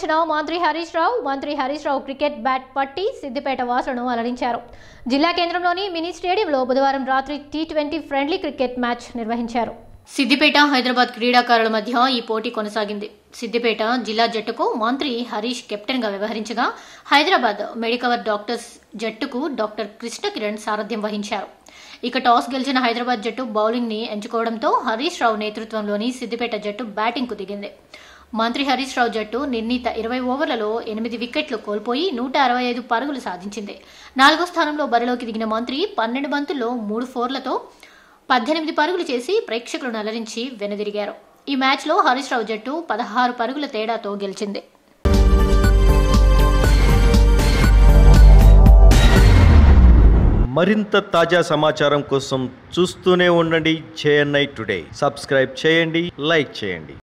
పర్యటించిన మంత్రి హరీష్ రావు మంత్రి హరీష్ రావు క్రికెట్ బ్యాట్ పట్టి సిద్దిపేట వాసులను అలరించారు జిల్లా కేంద్రంలోని మినీ స్టేడియంలో బుధవారం రాత్రి T twenty friendly cricket match నిర్వహించారు సిద్దిపేట హైదరాబాద్ క్రీడాకారుల మధ్య ఈ పోటీ కొనసాగింది సిద్దిపేట జిల్లా జట్టుకు మంత్రి హరీష్ కెప్టెన్ గా వ్యవహరించగా హైదరాబాద్ మెడికవర్ డాక్టర్స్ జట్టుకు డాక్టర్ కృష్ణ కిరణ్ సారథ్యం వహించారు ఇక టాస్ గెలిచిన హైదరాబాద్ జట్టు బౌలింగ్ ని ఎంచుకోవడంతో హరీష్ రావు నేతృత్వంలోని సిద్దిపేట జట్టు బ్యాటింగ్ కు దిగింది మంత్రి హరీష్ రావు జట్టు నిర్ణీత ఇరవై ఓవర్లలో ఎనిమిది వికెట్లు కోల్పోయి నూట అరవై ఐదు పరుగులు సాధించింది నాలుగో స్థానంలో బరిలోకి దిగిన మంత్రి పన్నెండు బంతుల్లో మూడు ఫోర్లతో పద్దెనిమిది పరుగులు చేసి ప్రేక్షకులను అలరించి వెనుదిరిగారు ఈ మ్యాచ్లో హరీష్ రావు జట్టు పదహారు పరుగుల తేడాతో గెలిచింది మరింత తాజా సమాచారం కోసం చూస్తూనే ఉండండి జేఎన్ఐ టుడే సబ్స్క్రైబ్ చేయండి లైక్ చేయండి